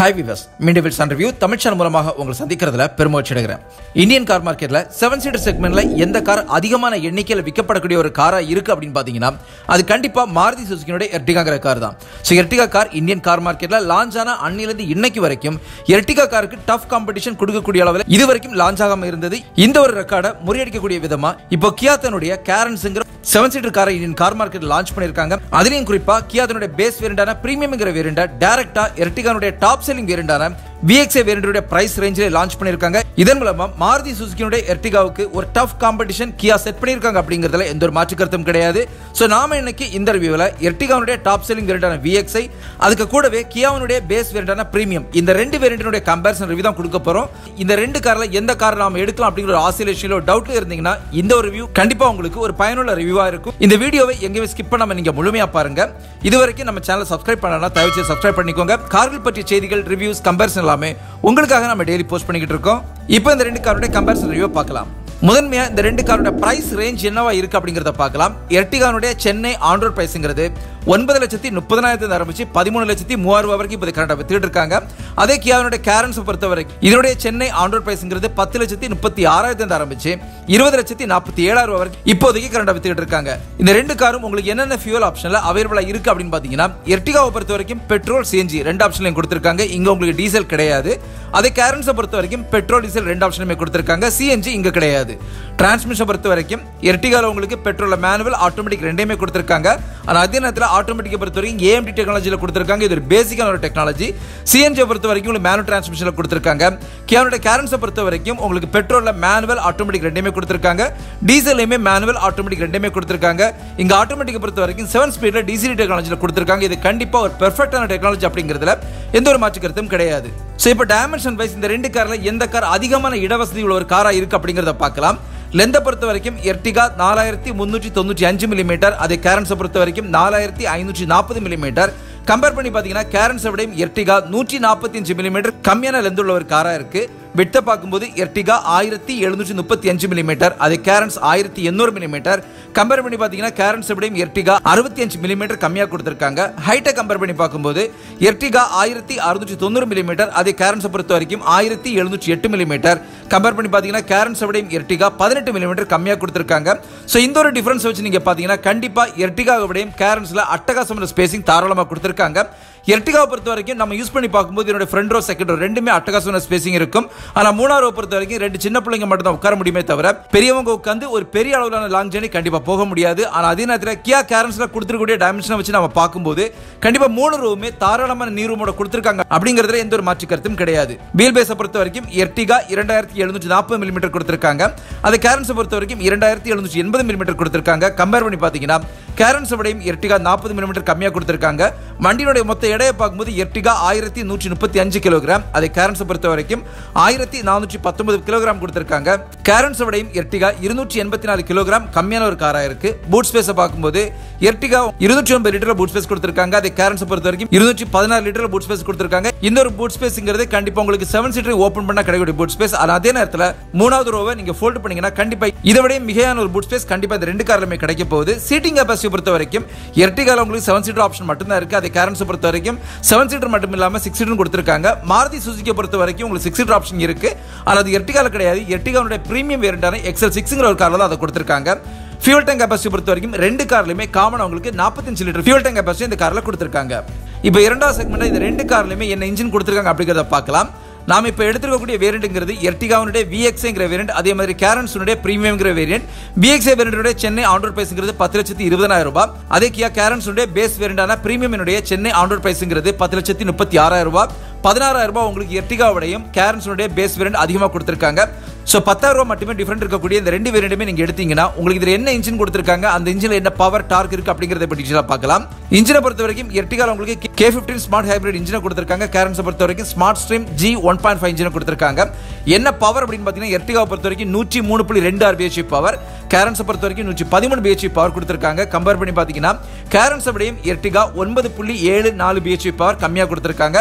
hi விவஸ் மீண்டும் Wilson review Tamil channel மூலமாக உங்களை சந்திக்கிறதுல பெருமகிழ்ச்சி அடைகிறேன் இந்தியன் கார் மார்க்கெட்ல செவன் சீட்டர் செக்மெண்ட்ல எந்த கார் அதிகமான எண்ணிக்கையில் விற்கப்படக்கூடிய ஒரு காரா இருக்கு அப்படின்னு பாத்தீங்கன்னா அது கண்டிப்பா மாருதி சுசுக்கியோட எர்டிகாங்கிற கார் தான் so Ertiga car Indian car மார்க்கெட்ல லான்ச் ஆன அன்னிலிருந்து இன்னைக்கு வரைக்கும் எர்டிகா காருக்கு டஃப் காம்படிஷன் கொடுக்கக்கூடிய அளவில் இது வரைக்கும் லான்ச் ஆகாம இருந்தது இந்த ஒரு ரெக்கார்டை முறியடிக்கக்கூடிய விதமா இப்போ கியா தன்னுடைய கேரன்ஸுங்கிற செவன் சீட்டர் காரை இந்தியன் கார் மார்க்கெட் லான்ச் பண்ணிருக்காங்க அதுலயும் குறிப்பா கியா தன்னுடைய பேஸ் வேரியண்டான பிரீமியம்ங்கிற வேரியண்ட டைரக்டா எர்டிகானுடைய டாப் செல்லிங் வேரியண்டான விஎக்ஸ்ஏ வேரியண்டுடைய பிரைஸ் ரேஞ்சில் லான்ச் பண்ணிருக்காங்க இதன் மூலமா மாருதி சுசுக்கியுடைய எர்டிகாவுக்கு ஒரு டஃப் காம்படிஷன் கியா செட் பண்ணிருக்காங்க அப்படிங்கிறதுல எந்த ஒரு மாற்று கருத்தும் கிடையாது ஸோ நாம இன்னைக்கு இந்த ரிவ்யூவில் எர்டிகாவுடைய டாப் செல்லிங் வேரியண்டான விஎக்ஸ்ஐ அதுக்கு கூடவே கியாவுடைய பேஸ் வேரியண்டான பிரீமியம் இந்த ரெண்டு வேரியண்டினுடைய கம்பேரிசன் ரிவ்யூ தான் கொடுக்க போறோம் இந்த ரெண்டு கார்ல எந்த கார் நாம எடுக்கலாம் அப்படிங்கிற ஒரு ஆசிலேஷனிலோ டவுட்ல இருந்தீங்கன்னா இந்த ஒரு ரிவ்யூ கண்டிப்பா உங்களுக்கு ஒரு பயனுள்ள ரிவ்யூவா இருக்கும் இந்த வீடியோவை எங்கேயுமே ஸ்கிப் பண்ணாம நீங்க முழுமையா பாருங்க இது வரைக்கும் நம்ம சேனலை சப்ஸ்கிரைப் பண்ணலாம் தயவு செய்து சப்ஸ்கிரைப் பண்ணிக்கோங்க கார்கள் பற்றிய செய்திகள் ரிவ்யூஸ் கம்பேரிசன் எல்லாமே உங்களுக்காக நம்ம டெய்லி போஸ்ட் பண்ணிக்கிட்டு இருக்கோம் இப்போ இந்த ரெண்டு காரோட கம்பேரிசன் ரிவ்யூ பார்க்கலாம் முதன்மையா இந்த ரெண்டு காரோட பிரைஸ் ரேஞ்ச் என்னவா இருக்கு அப்படிங்கறத பார்க்கலாம் எர்டிகானுடைய சென்னை ஆண்ட்ராய்ட் பிரைஸ்ங்கிறது ஒன்பது லட்சத்தி முப்பதனாயிரத்தி ஆரம்பிச்சு பதிமூணு லட்சத்தி மூவாயிரம் ரூபாய் வரைக்கும் இப்போ கரெக்டாக வித்துட்டு இருக்காங்க அதே கியாவுடைய கேரன்ஸ் பொறுத்த வரைக்கும் இதனுடைய சென்னை ஆண்ட்ராய்ட் பிரைஸ்ங்கிறது பத்து லட்சத்தி முப்பத்தி ஆறாயிரத்தி ஆரம்பிச்சு இருபது லட்சத்தி நாற்பத்தி ஏழாயிரம் ரூபாய் வரைக்கும் இப்போதைக்கு கரெக்டாக வித்துட்டு இருக்காங்க இந்த ரெண்டு காரும் உங்களுக்கு என்னென்ன ஃபியூல் ஆப்ஷன்ல அவைலபிளா இருக்கு அப்படின்னு பாத்தீங்கன்னா எர்டிகாவை பொறுத்த வரைக்கும் பெட்ரோல் சிஎன்ஜி ரெண்டு ஆப்ஷன்லையும் கொடுத்திருக்காங்க இங்க உங்களுக்கு டீசல் கிடையாது அதே கேரன்ஸை பொறுத்த வரைக்கும் பெட்ரோல் டீசல் ரெண்டு ஆப்ஷனுமே கொடுத்திருக்காங்க சிஎன்ஜி இங்க கிடையாது டிரான்ஸ்மிஷன் பொறுத்த வரைக்கும் எர்டிகால உங்களுக்கு பெட்ரோல் மேனுவல் ஆட்டோமேட்டிக் ரெண்டையுமே கொடுத்திருக்காங்க ஆனா அதே நேரத்தில் ஆட்டோமேட்டிக்கை பொறுத்த வரைக்கும் ஏஎம்டி டெக்னாலஜியில் கொடுத்திருக்காங்க இது ஒரு பேசிக்கான ஒரு டெக்னாலஜி சிஎன்ஜியை பொறுத்த வரைக்கும் உங்களுக்கு மேனுவல் டிரான்ஸ்மிஷனில் கொடுத்திருக்காங்க கியானோட கேரன்ஸை பொறுத்த வரைக்கும் உங்களுக்கு பெட்ரோல்ல மேனுவல் ஆட்டோமேட்டிக் ரெண்டையுமே கொடுத்திருக்காங்க டீசல்லையுமே மேனுவல் ஆட்டோமேட்டிக் ரெண்டையுமே கொடுத்திருக்காங்க இங்க ஆட்டோமேட்டிக்கை பொறுத்த வரைக்கும் செவன் ஸ்பீட்ல டிசிடி டெக்னாலஜியில் கொடுத்திருக்காங்க இது கண்டிப்பா ஒரு பெர்ஃபெக்டான டெக்னாலஜி அப்படிங்கிறதுல எந்த ஒரு மாற்று கருத்தும் கிடையாது ஸோ இப்போ டைமென்ஷன் வைஸ் இந்த ரெண்டு கார்ல எந்த கார் அதிகமான இடவசதி உள்ள ஒரு காரா இருக்கு அப்படிங்கிறத பார்க்கலாம் லெந்தை பொறுத்த வரைக்கும் எர்டிகா நாலாயிரத்தி முன்னூற்றி தொண்ணூற்றி அஞ்சு மில்லிமீட்டர் அதே கேரன்ஸை பொறுத்த வரைக்கும் நாலாயிரத்தி ஐநூற்றி நாற்பது மில்லிமீட்டர் கம்பேர் பண்ணி பார்த்தீங்கன்னா கேரன்ஸை விடையும் எர்டிகா நூற்றி நாற்பத்தி அஞ்சு மில்லிமீட்டர் கம்மியான லெந்து உள்ள ஒரு காராக இருக்கு விட்ட பார்க்கும்போது எர்டிகா ஆயிரத்தி எழுநூற்றி முப்பத்தி அஞ்சு மில்லிமீட்டர் அதே கேரன்ஸ் ஆயிரத்தி எண்ணூறு மில்லிமீட்டர் கம்பேர் பண்ணி பார்த்தீங்கன்னா கேரன்ஸ் விடையும் எர்டிகா அறுபத்தி அஞ்சு மில்லிமீட்டர் கம்மியாக கொடுத்துருக்காங்க ஹைட்டை கம்பேர் பண்ணி பார்க்கும்போது எர்டிகா ஆயிரத்தி அறுநூற்றி தொண்ணூறு மில்லிமீட்டர் அதே கேரன்ஸை பொறுத்த வரைக்கும் ஆயிரத்தி எழுநூற்றி எட்டு மில்லிமீட்டர் கம்பேர் பண்ணி பார்த்தீங்கன்னா கேரன்ஸ் விடையும் எர்டிகா பதினெட்டு மில்லிமீட்டர் கம்மியாக கொடுத்துருக்காங்க ஸோ இந்த ஒரு டிஃபரன்ஸ் வச்சு நீங்கள் பார்த்தீங்கன்னா கண்டிப்பாக எர்டிகா விடையும் கேரன்ஸில் அட்டகாசமான ஸ்பேசிங் தாராளமாக கொடுத்துருக்காங்க எர்டிகாவை பொறுத்த வரைக்கும் நம்ம யூஸ் பண்ணி பார்க்கும்போது என்னோட ஃப்ரண்ட் ரோ செகண்ட் ரோ ரெண்டுமே அட்டகாசமான ஸ்பேசிங் இருக்கும் ஆனால் மூணாவது row பொறுத்த வரைக்கும் ரெண்டு சின்ன பிள்ளைங்க மட்டும் தான் உட்கார முடியுமே தவிர பெரியவங்க உட்காந்து ஒரு பெரிய அளவிலான லாங் ஜேர்னி கண்டிப்பாக போக முடியாது ஆனால் அதே நேரத்தில் கியா கேரன்ஸ்ல கொடுத்துருக்கூடிய டைமென்ஷனை வச்சு நம்ம பார்க்கும்போது கண்டிப்பாக மூணு ரூமே தாராளமான நீர் ரூமோட கொடுத்துருக்காங்க அப்படிங்கிறதுல எந்த ஒரு மாற்று கருத்தும் கிடையாது வீல் பேஸை பொறுத்த வரைக்கும் எர்டிகா இரண்டாயிரத்தி எழுநூற்றி நாற்பது மில்லிமீட்டர் கொடுத்துருக்காங்க அது கேரன்ஸை பொறுத்த வரைக்கும் இரண்டாயிரத்தி எழுநூற்றி எண்பது மில்லிமீட்டர் கொடுத்துருக்காங்க கம்பேர் பண்ணி பார்த்தீங்கன்னா கேரன்ஸ் விடையும் எர்டிகா நாற்பது மில்லிமீட்டர் கம்மியாக கொடுத்துருக்காங்க வண்டியினுடைய மொத்த எடையை பார்க்கும்போது எர்டிகா ஆயிரத்தி நூற்றி முப்பத்தி அஞ்சு கிலோகிராம் அதை கேரன்ஸை பொறுத்த வரைக்கும் ஆயிரத்தி நானூற்றி பத்தொன்பது கிலோகிராம் கொடுத்துருக்காங்க கேரன்ஸ் விடையும் எர்டிகா இருநூற்றி எண்பத்தி நாலு கிலோகிராம் கம்மியான ஒரு காராக இருக்கு பூட் ஸ்பேஸை பார்க்கும்போது எர்டிகா இருநூற்றி ஒன்பது லிட்டர் பூட் ஸ்பேஸ் கொடுத்துருக்காங்க அதை கேரன்ஸை பொறுத்த வரைக்கும் இருநூற்றி பதினாறு லிட்டர் பூட் ஸ்பேஸ் கொடுத்துருக்காங்க இந்த ஒரு பூட் ஸ்பேஸ்ங்கிறது கண்டிப்பா உங்களுக்கு செவன் சீட்டர் ஓப்பன் பண்ணா கிடைக்கக்கூடிய பூட் ஸ்பேஸ் ஆனால் அதே நேரத்தில் மூணாவது ரோவை நீங்க ஃபோல்ட் பண்ணீங்கன்னா கண்டிப்பா இதை விட மிகையான ஒரு பூட் ஸ்பேஸ் கண்டிப்பா இந்த ரெண்டு கார்லுமே கிடைக்க போகுது சீட்டிங் கெப்பாசிட்டி பொறுத்த வரைக்கும் எர்டிகால உங்களுக்கு செவன் சீட்டர் ஆப்ஷன் மட்டும் தான் இருக்கு அதே கேரன்ஸ் பொறுத்த வரைக்கும் செவன் சீட்டர் மட்டும் இல்லாம சிக்ஸ் சீட்டர் கொடுத்துருக்காங்க மாருதி சுசுக்கியை பொறுத்த வரைக்கும் உங்களுக்கு சிக்ஸ் சீட்டர் ஆப்ஷன் இருக்கு ஆனால் அது எர்டிகால கிடையாது எர்டிகாவுடைய பிரீமியம் வேரியண்டான எக்ஸல் சிக்ஸ்ங்கிற ஒரு கார்ல தான் அதை கொடுத்துருக்காங்க ஃபியூல் டேங்க் கெப்பாசிட்டி பொறுத்த வரைக்கும் ரெண்டு கார்லையுமே காமன் உங்களுக்கு நாற்பத்தஞ்சு லிட்டர் ஃபியூல் டேங்க் கெப்பாசிட்டி இந்த கார்ல கொடுத்துருக்காங்க இப்போ இரண்டாவது செக்மெண்ட் இந்த ரெண்டு கார்லையுமே என்ன இன்ஜின் கொடுத்துருக்காங்க அப்படிங்கிறத பார்க்கலாம் நாம இப்போ எடுத்துக்கக்கூடிய வேரியண்ட்ங்கிறது எர்டிகாவுடைய விஎக்ஸ்ங்கிற வேரியண்ட் அதே மாதிரி கேரன்ஸுடைய பிரீமியம்ங்கிற வேரியண்ட் விஎக்ஸ்ஏ வேரியண்டுடைய சென்னை ஆண்ட்ராய்ட் பிரைஸ்ங்கிறது பத்து லட்சத்தி இருபதாயிரம் ரூபாய் அதே கியா கேரன்ஸுடைய பேஸ் வேரியண்டான பிரீமியமினுடைய சென்னை ஆண்ட்ராய்ட் பிரைஸ்ங்கிறது பத்து லட்சத்தி முப்பத்தி ஆறாயிரம் ரூபாய் பதினாறாயிரம் ரூபாய் உங்களுக்கு எர்டிகாவுடையும் கேரன்ஸுடைய பேஸ் வேரியண்ட் அதிகமாக கொடுத்துருக்காங்க ஸோ பத்தாயிரம் ரூபாய் மட்டுமே டிஃபரெண்ட் இருக்கக்கூடிய இந்த ரெண்டு வேரியண்ட்டுமே நீங்க எடுத்தீங்கன்னா உங்களுக்கு இதில் என்ன இன்ஜின் கொடுத்துருக்காங்க அந்த இன்ஜினில் என்ன பவர் டார்க் இருக்கு அப்படிங்கிறத பற்றி டீச்சராக பார்க்கலாம் இன்ஜினை பொறுத்த வரைக்கும் எர்டிகால உங்களுக்கு கே ஃபிஃப்டின் ஸ்மார்ட் ஹைப்ரிட் இன்ஜினை கொடுத்துருக்காங்க கேரன்ஸை பொறுத்த வரைக்கும் smart stream G one point five இன்ஜினை கொடுத்துருக்காங்க என்ன பவர் அப்படின்னு பார்த்தீங்கன்னா எர்டிகாவை பொறுத்த வரைக்கும் நூற்றி மூணு புள்ளி ரெண்டு ஆர் பிஹெச்பி பவர் கேரன்ஸை பொறுத்த வரைக்கும் நூற்றி பதிமூணு பிஹெச்பி பவர் கொடுத்துருக்காங்க கம்பேர் பண்ணி பார்த்தீங்கன்னா கேரன்ஸை விடையும் எர்டிகா ஒன்பது புள்ளி ஏழு நாலு பிஹெச்பி பவர் கம்மியாக கொடுத்துருக்காங்க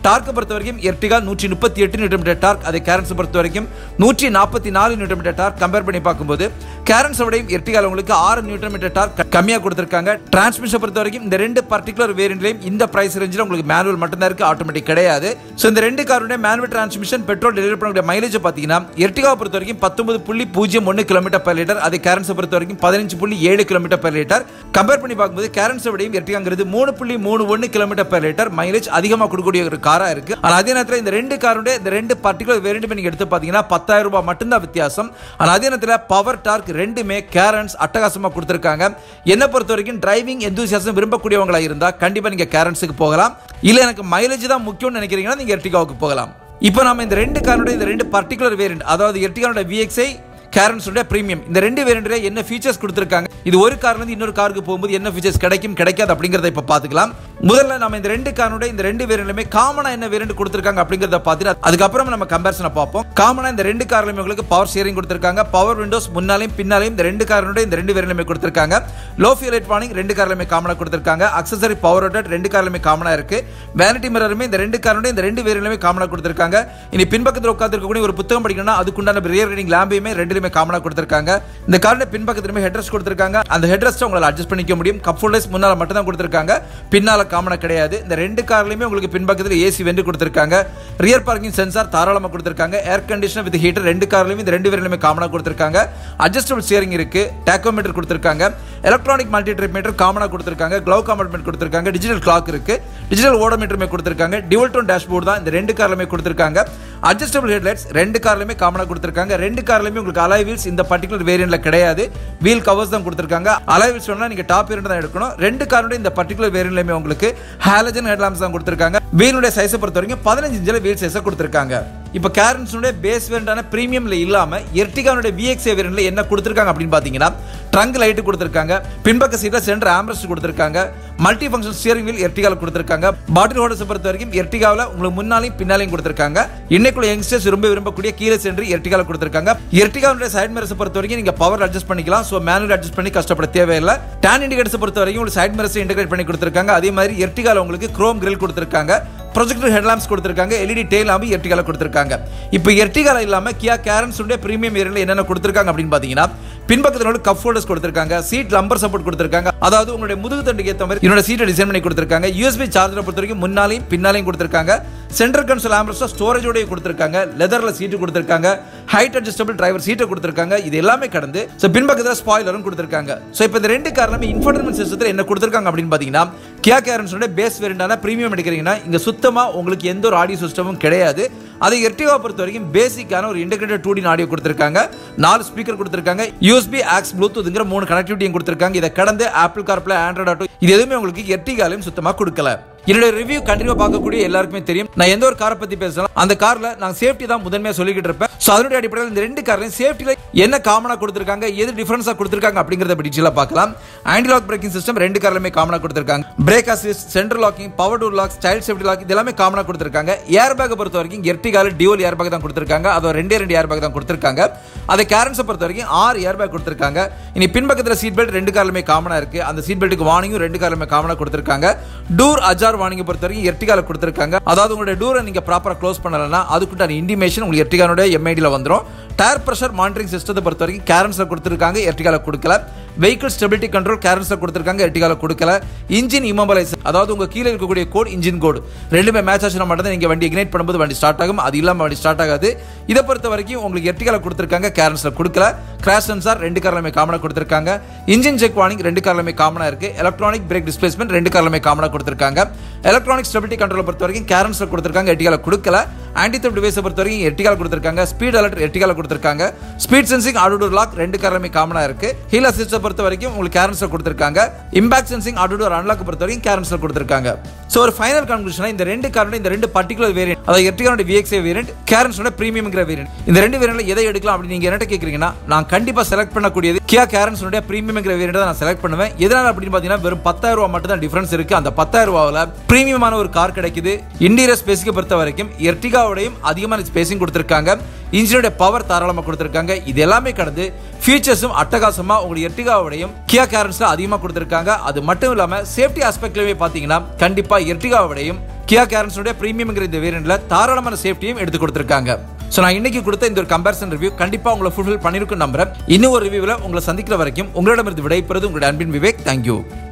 டார்க்கை பொறுத்த வரைக்கும் எர்டிகா நூற்றி முப்பத்தி எட்டு நியூட்டன் மீட்டர் டார்க் அதை கேரன்ஸ் பொறுத்த வரைக்கும் நூற்றி நாற்பத்தி நாலு நியூட்டன் மீட்டர் டார்க் கம்பேர் பண்ணி பார்க்கும்போது கேரன்ஸ் விடையும் எர்டிகால உங்களுக்கு ஆறு நியூட்டன் மீட்டர் டார்க் கம்மியாக கொடுத்துருக்காங்க டிரான்ஸ்மிஷன் பொறுத்த வரைக்கும் இந்த ரெண்டு பர்டிகுலர் வேரியன்ட்லையும் இந்த பிரைஸ் ரேஞ்சில் உங்களுக்கு மேனுவல் மட்டும்தான் இருக்கு ஆட்டோமேட்டிக் கிடையாது ஸோ இந்த ரெண்டு காருடைய மேனுவல் டிரான்ஸ்மிஷன் பெட்ரோல் டெலிவரி பண்ணக்கூடிய மைலேஜ் பார்த்தீங்கன்னா எர்டிகாவை பொறுத்த வரைக்கும் பத்தொன்பது புள்ளி பூஜ்ஜியம் ஒன்று கிலோமீட்டர் per லிட்டர் அதே கேரன்ஸை பொறுத்த வரைக்கும் பதினஞ்சு புள்ளி ஏழு கிலோமீட்டர் per லிட்டர் கம்பேர் பண்ணி பார்க்கும்போது கேரன்ஸை விடையும் எர்டிகாங்கிறது மூணு புள்ளி மூணு ஒன்று கிலோமீட்டர் per லிட்டர் மைலேஜ் அதிகமாக கொடுக்கக்கூடிய ஒரு காரா இருக்கு ஆனால் அதே நேரத்தில் இந்த ரெண்டு காருடைய இந்த ரெண்டு பர்டிகுலர் வேரியன்ட் நீங்க எடுத்து பார்த்தீங்கன்னா பத்தாயிரம் ரூபாய் மட்டும்தான் வித்தியாசம் ஆனால் அதே நேரத்தில் பவர் டார்க் ரெண்டுமே கேரன்ஸ் அட்டகாசமாக கொடுத்துருக்காங்க என்னை பொறுத்த வரைக்கும் டிரைவிங் எந்தூசியாசம் விரும்பக்கூடியவங்களா இருந்தா கண்டிப்பா நீங்க கேரன்ஸுக்கு போகலாம் இல்ல எனக்கு மைலேஜ் தான் முக்கியம்னு நினைக்கிறீங்கன்னா நீங்க எர்டிகாவுக்கு போகலாம் இப்போ நாம இந்த ரெண்டு காருடைய இந்த ரெண்டு பர்டிகுலர் வேரியன்ட் அதாவது எர்டிகாவோட விஎக்ஸ்ஐ கேரன்ஸோட பிரீமியம் இந்த ரெண்டு வேரியன்ட்ல என்ன ஃபீச்சர்ஸ் கொடுத்துருக்காங்க இது ஒரு கார்ல இருந்து இன்னொரு காருக்கு போகும்போது என்ன ஃபீச்சர்ஸ் கிடைக்கும் கிடைக்காது அப்படிங்கறத இப்ப பாத்துக்கலாம் முதல்ல நம்ம இந்த ரெண்டு காரோட இந்த ரெண்டு வேரியன்ட்லயுமே காமனா என்ன வேரியன்ட் கொடுத்துருக்காங்க அப்படிங்கறத பார்த்துட்டு அதுக்கப்புறம் நம்ம கம்பேரிசனை பார்ப்போம் காமனா இந்த ரெண்டு கார்லயுமே உங்களுக்கு பவர் ஷேரிங் கொடுத்துருக்காங்க பவர் விண்டோஸ் முன்னாலையும் பின்னாலையும் இந்த ரெண்டு காரோட இந்த ரெண்டு வேரியன்ட்லயுமே கொடுத்துருக்காங்க லோ ஃபியூல் லைட் வார்னிங் ரெண்டு கார்லயுமே காமனா கொடுத்துருக்காங்க அக்சசரி பவர் அவுட் ரெண்டு கார்லயுமே காமனா இருக்கு வேனிட்டி மிரருமே இந்த ரெண்டு காரோட இந்த ரெண்டு வேரியன்ட்லயுமே காமனா கொடுத்துருக்காங்க இனி பின்பக்கத்தில் உட்கார்ந்து இருக்கக்கூடிய ஒரு புத்தகம் படிக்கணும்னா அதுக்குண்டான ரியர் ரீடிங் லேம்பையுமே ரெண்டுலயுமே காமனா கொடுத்துருக்காங்க இந்த காரோட பின்பக்கத்திலுமே ஹெட்ரஸ் கொடுத்துருக்காங்க அந்த ஹெட்ரஸ்ட் உங்களால் அட்ஜஸ்ட் பண்ணிக்க முடியும் கப் ஹோல்டர்ஸ் முன்னால மட்டும் தான் கொடுத்துருக்காங்க பின்னால காமனா கிடையாது இந்த ரெண்டு கார்லயுமே உங்களுக்கு பின்பக்கத்தில் ஏசி வெண்டு கொடுத்துருக்காங்க ரியர் பார்க்கிங் சென்சார் தாராளமாக கொடுத்துருக்காங்க ஏர் கண்டிஷனர் வித் ஹீட்டர் ரெண்டு கார்லயுமே இந்த ரெண்டு வேரியன்ட்லயுமே காமனா கொடுத்துருக்காங்க அட்ஜஸ்டபிள் ஸ்டியரிங் இருக்கு டேக்கோமீட்டர் கொடுத்துருக்காங்க எலக்ட்ரானிக் மல்டி ட்ரிப் மீட்டர் காமனா கொடுத்துருக்காங்க க்ளவ் காம்பார்ட்மெண்ட் கொடுத்துருக்காங்க டிஜிட்டல் கிளாக் இருக்கு டிஜிட்டல் ஓடோமீட்டருமே கொடுத்துருக்காங்க டியூல் டோன் டேஷ்போர்டு தான் இந்த ரெண்டு கார்லயுமே கொடுத்துருக்காங்க அட்ஜஸ்டபிள் ஹெட்லைட்ஸ் ரெண்டு கார்லயுமே காமனா கொடுத்துருக்காங்க ரெண்டு கார்லயுமே உங்களுக்கு அலாய் வீல்ஸ் இந்த பர்டிகுலர் வேரியன்ட்ல கிடையாது வீல் கவர்ஸ் தான் கொடுத்துருக்காங்க அலாய் வீல்ஸ் வேணா நீங்க டாப் வேரியன்ட் தான் எடுக்கணும் ரெண்டு காரோட இந்த பர்டிகுலர் வேரியன்ட்லயுமே உங்களுக்கு ஹாலஜன் ஹெட்லாம்ஸ் தான் கொடுத்துருக்காங்க வீலுடைய சைஸை பொறுத்த வரைக்கும் பதினஞ்சு இன்ச்சில் வீல் சைஸை கொடுத்துருக்காங்க இப்போ கேரன்ஸுடைய பேஸ் வேரியண்டான பிரீமியம்ல இல்லாம எர்டிகானுடைய விஎக்ஸ் வேரியன்ட்ல என்ன கொடுத்துருக்காங்க அப்படின்னு பாத்தீங்கன்னா ட்ரங்க் லைட் கொடுத்துருக்காங்க பின்பக்க சீட்ல சென்டர் ஆம்ரஸ்ட் கொடுத்துருக்காங்க மல்டி ஃபங்க்ஷன் ஸ்டியரிங் வீல் எர்டிகால கொடுத்துருக்காங்க பாட்டில் ஹோல்டர்ஸ் பொறுத்த வரைக்கும் எர்டிகாவில் உங்களுக்கு முன்னாலையும் பின்னாலையும் கொடுத்துருக்காங்க இன்னைக்குள்ள யங்ஸ்டர்ஸ் ரொம்ப விரும்பக்கூடிய கீழே சென்று எர்டிகால கொடுத்துருக்காங்க எர்டிகாவுடைய சைட் மிரர்ஸ் பொறுத்த வரைக்கும் நீங்க பவர் அட்ஜஸ்ட் பண்ணிக்கலாம் ஸோ மேனுவல் அட்ஜஸ்ட் பண்ணி கஷ்டப்பட தேவையில்லை டேன் இண்டிகேட்டர்ஸ் பொறுத்த வரைக்கும் உங்களுக்கு சைட் மிரர்ஸ் இன்டெகிரேட் பண்ணி கொடுத்துருக்காங்க அதே மாதிரி எர்டிகால உங்களுக்கு குரோம் கிரில் கொடுத்துருக்காங்க ப்ரொஜெக்டர் ஹெட்லாம்ப்ஸ் கொடுத்துருக்காங்க எல்இடி டெயில் லாம்பு எர்டிகால கொடுத்துருக்காங்க இப்போ எர்டிகால இல்லாம கியா கேரன்ஸ் உடைய பிரீமியம் ஏரியில் என்னென்ன கொடுத்துருக்காங்க அப்படின்னு பார்த்தீங்கன்னா பின்பக்கத்தில் வந்து கப் ஹோல்டர்ஸ் கொடுத்துருக்காங்க சீட் லம்பர் சப்போர்ட் கொடுத்துருக்காங்க அதாவது உங்களுடைய முதுகு தண்டுக்கு ஏற்ற மாதிரி என்னோட சீட்டை டிசைன் பண்ணி கொடுத்துருக்காங்க யூஎஸ்பி சார்ஜரை பொறுத்த வரைக்கும் முன்னாலையும் பின்னாலையும் கொடுத்துருக்காங்க சென்ட்ரல் கன்சோல் ஆம்பரஸ்டா ஸ்டோரேஜோடய கொடுத்துருக்காங்க லெதர்ல சீட்டு கொடுத்துருக்காங்க ஹைட் அட்ஜஸ்டபிள் டிரைவர் சீட்டை கொடுத்துருக்காங்க இது எல்லாமே கடந்து ஸோ பின்பக்கத்தில் ஸ்பாய்லரும் கொடுத்துருக்காங்க ஸோ இப்போ இந்த ரெண்டு காரணமே இன்ஃபர்டைன்மெண்ட் சிஸ்டத்தில் என்ன கொடுத்துருக்காங்க அப்படின்னு பார்த்தீங்கன்னா கியா கேரன்ஸோட பேஸ் வேரியண்டான பிரீமியம் எடுக்கிறீங்கன்னா இங்க சுத்தமா உங்களுக்கு எந்த ஒரு ஆடியோ சிஸ்டமும் கிடையாது அதை எர்டிகா பொறுத்த வரைக்கும் பேசிக்கான ஒரு இன்டெகிரேட்டட் டூ டி ஆடியோ கொடுத்துருக்காங்க நாலு ஸ்பீக்கர் கொடுத்துருக்காங்க யூஎஸ்பி ஆக்ஸ் ப்ளூடூத்ங்கிற மூணு கனெக்டிவிட்டியும் கொடுத்துருக்காங்க இதை கடந்து ஆப்பிள் கார்ப்ளே ஆண்ட்ராய்ட் ஆட்டோ இது எதுவுமே உங்களுக்கு எர்டிகாலையும் சுத்தமா கொடுக்கல என்னோட ரிவ்யூ கண்டினியூ பார்க்கக்கூடிய எல்லாருக்குமே தெரியும் நான் எந்த ஒரு காரை பத்தி பேசலாம் அந்த கார்ல நான் சேஃப்டி தான் முதன்மையா சொல்லிக்கிட்டு இருப்பேன் ஸோ அதனுடைய அடிப்படையில் இந்த ரெண்டு கார்லையும் சேஃப்டியில் என்ன காமனா கொடுத்துருக்காங்க எது டிஃபரன்ஸா கொடுத்துருக்காங்க அப்படிங்கறத பற்றி டீச்சலா பார்க்கலாம் ஆன்டி லாக் பிரேக்கிங் சிஸ்டம் ரெண்டு கார்லையுமே காமனா கொடுத்துருக்காங்க brake assist central locking power door lock style safety lock இது எல்லாமே காமனா கொடுத்துருக்காங்க ஏர் பேக்கை பொறுத்த வரைக்கும் எர்டிகால டியூல் ஏர் பேக் தான் கொடுத்துருக்காங்க அது ரெண்டே ரெண்டு ஏர் பேக் தான் கொடுத்துருக்காங்க அதை கேரன்ஸை பொறுத்த வரைக்கும் ஆறு ஏர் பேக் கொடுத்துருக்காங்க இனி பின்பக்கத்தில் சீட் பெல்ட் ரெண்டு கார்லுமே காமனா இருக்கு அந்த சீட் பெல்ட்டுக்கு வார்னிங்கும் ரெண்டு கார்லுமே காமனா கொடுத்துருக்காங்க டூர் அஜார் வார்னிங் பொறுத்த வரைக்கும் எர்டிகால கொடுத்துருக்காங்க அதாவது உங்களுடைய டூரை நீங்க ப்ராப்பரா க்ளோஸ் பண்ணலன்னா அதுக்குண்டான இன்டிமேஷன் உங்களுக்கு எர்டிகானோட எம்ஐடியில் வந்துடும் டயர் ப்ரெஷர் மானிட்டரிங் சிஸ்டத்தை பொறுத்த வரைக்கும் கேரன்ஸில் கொடுத்துருக்காங்க எர்டிகால கொடுக்கல வெஹிக்கிள் ஸ்டெபிலிட்டி கண்ட்ரோல் கேரன்ஸில் கொடுத்துருக்காங்க எர்டிகால கொடுக்கல இன்ஜின் இமோபலைசர் அதாவது உங்க கீழே இருக்கக்கூடிய கோட் இன்ஜின் கோடு ரெண்டுமே மேட்ச் ஆச்சுனா மட்டும் தான் நீங்க வண்டி இக்னைட் பண்ணும்போது வண்டி ஸ்டார்ட் ஆகும் அது இல்லாம வண்டி ஸ்டார்ட் ஆகாது இதை பொறுத்த வரைக்கும் உங்களுக்கு எர்டிகால கொடுத்துருக்காங்க கேரன்ஸில் கொடுக்கல கிராஷ் சென்சார் ரெண்டு கார்லுமே காமனா கொடுத்துருக்காங்க இன்ஜின் செக் வார்னிங் ரெண்டு கார்லுமே காமனா இருக்கு எலக்ட்ரானிக் பிரேக் டிஸ்பிளேஸ்மெண்ட் ரெண்டு கார்லுமே காமனா கொடுத்துருக்காங்க எலக்ட்ரானிக் ஸ்டெபிலிட்டி கண்ட்ரோல் பொறுத்த வரைக்கும் கேரன்ஸில் கொடுத்துருக்காங்க எர்டிகால கொடுக்கல ஆன்டி த்ரெப் டிவைஸை பொறுத்த வரைக்கும் எர்டிகால கொடுத்துருக்காங்க ஸ்பீட் அலர்ட் எர்டிகால கொடுத்துருக்காங்க ஸ்பீட் சென்சிங் ஆடோடோர் லாக் ரெண்டு கார்லுமே காமனா இருக்கு ஹீல் அசிஸ்டை பொறுத்த வரைக்கும் உங்களுக்கு கேரன்ஸில் கொடுத்துருக்காங்க இம்பாக்ட் சென்சிங் ஆடோடோர் அன்லாக் பொறுத்த வரைக்கும் கேரன்ஸில் கொடுத்துருக்காங்க ஸோ ஒரு ஃபைனல் கன்க்ளூஷனா இந்த ரெண்டு காரோட இந்த ரெண்டு பர்டிகுலர் வேரியன்ட் அதாவது எர்டிகானோட விஎக்ஸ்ஏ வேரியன்ட் கேரன்ஸோட பிரீமியம்ங்கிற வேரியன்ட் இந்த ரெண்டு வேரியன்ட்ல எதை எடுக்கலாம் அப்படின்னு நீங்க என்ன கேக்குறீங்கன்னா நான் கண்டிப்பா செலக்ட் பண்ணக்கூடியது கியா கேரன்ஸோட பிரீமியம்ங்கிற வேரியன்ட் தான் நான் செலக்ட் பண்ணுவேன் எதனால அப்படின்னு பாத்தீங்கன்னா வெறும் பத்தாயிரம் ரூபாய் மட்டும் தான் டிஃபரன்ஸ் இருக்கு அந்த பத்தாயிரம் ரூபாவில் பிரீமியமான ஒரு கார் கிடைக்குது இன்டீரியர் ஸ்பேஸுக்கு பொறுத்த வரைக்கும் எர்டிகாவோடையும் அதிகமான ஸ்பேஸிங் கொடுத்துருக்காங்க இன்ஜினோட பவர் தாராளமாக கொடுத்துருக்காங்க இது எல்லாமே கடந்து ஃபீச்சர்ஸும் அட்டகாசமா உங்களுக்கு எர்டிகாவோடையும் கியா கேரன்ஸ்ல அதிகமாக கொடுத்துருக்காங்க அது மட்டும் இல்லாம சேஃப்டி ஆஸ்பெக்ட்லவே பாத்தீங்கன்னா கண்டிப்பா எர்டிகாவோடையும் கியா கேரன்ஸோட பிரீமியம்ங்கிற இந்த வேரியண்ட்ல தாராளமான சேஃப்டியும் எடுத்து கொடுத்துருக்காங்க ஸோ நான் இன்னைக்கு கொடுத்த இந்த ஒரு கம்பேரிசன் ரிவ்யூ கண்டிப்பா உங்களை ஃபுல்ஃபில் பண்ணிருக்கும் நம்புறேன் இன்னும் ஒரு ரிவ்யூவில் உங்களை சந்திக்கிற வரைக்கும் உங்களிடமிருந்து விடைபெறுவது உங்களுடைய அன்பின் விவேக் தேங்க்யூ